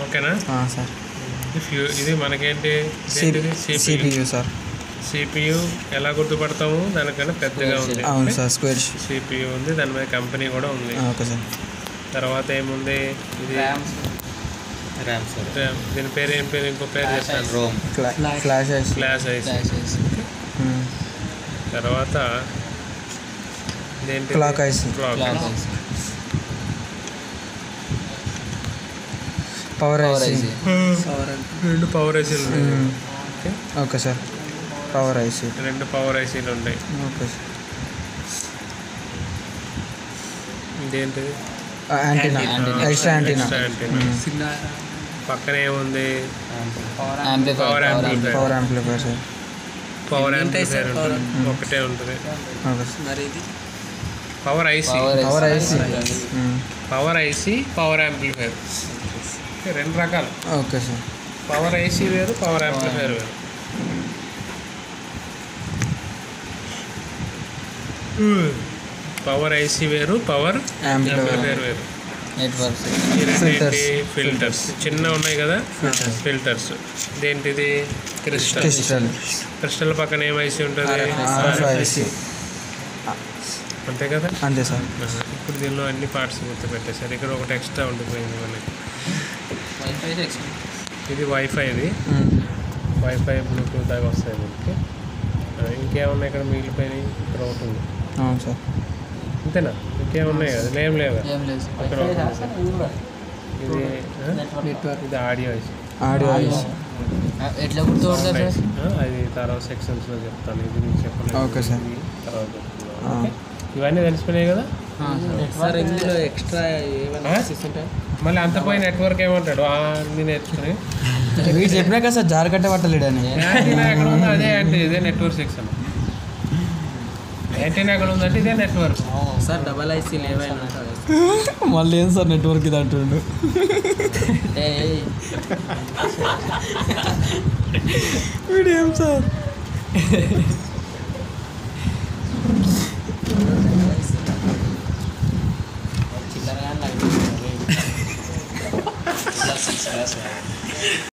ఓకేనా ఆ, సార్ ఇది ఫ్యూ ఇది మనకేంటి సిపియు సిపియు సార్ సిపియు ఎలా గుర్తుపడతాము దానికన్నా పెద్దగా ఉంది అవును సార్ స్క్వేర్ సిపియు ఉంది దాని మీద కంపెనీ కూడా ఉంది ఓకే సార్ తర్వాత ఏముంది ఇది ర్యామ్ ర్యామ్ సార్ RAM. దీని పేరు ఏం పేరు ఇంకో పేరు చేస్తాను ROM flash IC flash IC తర్వాత ఇదేంటి clock IC clock power IC రెండు పవర్ ఐసీలు ఉన్నాయి ఓకే సార్ పవర్ ఐస్ రెండు పవర్ ఐసీలు ఉన్నాయి ఓకే సార్ ఇదేంటిది antenna extra antenna Extra antenna. పక్కనే ఉంది power amplifier amplifier power amplifier sir power amplifier ఉంటుంది ఒకటే ఉంటుంది okay sir power IC power IC power IC power amplifier రెండు రకాలు ఓకే సార్ పవర్ ఐసీ వేరు పవర్ యాంప్లిఫైర్ వేరు పవర్ ఐసీ వేరు పవర్ యాంప్లిఫైర్ యాంప్లిఫైర్ వేరు నెట్వర్క్ ఈ రెండు Filters. ఏంటి? ఫిల్టర్స్ చిన్న ఉన్నాయి కదా ఫిల్టర్స్ ఇదేంటిది క్రిస్టల్ క్రిస్టల్ క్రిస్టల్ పక్కన ఏం ఐసీ ఉంటుంది ఆర్ఎఫ్ ఐసి అంతే కదా అంతే సార్ ఆహా. ఇప్పుడు దీనిలో అన్ని పార్ట్స్ గుర్తుపెట్టేసారు ఇక్కడ ఒకటి ఎక్స్ట్రా ఉండిపోయింది మనకి ఇది వైఫై ఇది వైఫై బ్లూటూత్ అవి వస్తాయి దీనికి ఆ, ఇంకేమున్నాయి ఇక్కడ మిగిలిపోయినాయి ఇక్కడ ఒకటి ఉంది అవును సార్ అంతేనా ఇంకేమున్నాయి కదా ఏం లేవు ఏం లేదు ఇక్కడ ఒకటి ఉంది. ఇది ఆ? ఇది ఆడియో ఐసి ఆడియో ఐస్ ఎట్లా గుర్తుపడతారు సార్ అది తర్వాత సెక్షన్స్లో చెప్తాను ఇది మీకు చెప్పలేదు ఓకే సార్. ఇది తర్వాత చెప్తున్నాను. ఆ. ఓకే? ఇవన్నీ తెలిసిపోయినాయి కదా సార్ ఇందులో ఎక్స్ట్రా ఏమైనా ఆ? access ఉంటాయా? మళ్ళీ అంత పోయి నెట్వర్క్ ఏమంటాడు ఆ, అన్ని నేర్చుకుని వీడు చెప్పినా కదా సార్ జారకట్ట పట్టలేడని యాంటీనా ఎక్కడ ఉందో అదే అంటే ఇదే నెట్వర్క్ సెక్షన్ యాంటీనా ఎక్కడ ఉందంటే ఇదే నెట్వర్క్ సార్ డబల్ ఐసీలు ఏమైనా ఉంటాయా? మళ్ళీ ఏం సార్ నెట్వర్క్ ఇది అంటుండు ఏయ్, వీడు ఏం సార్ చిల్లరగా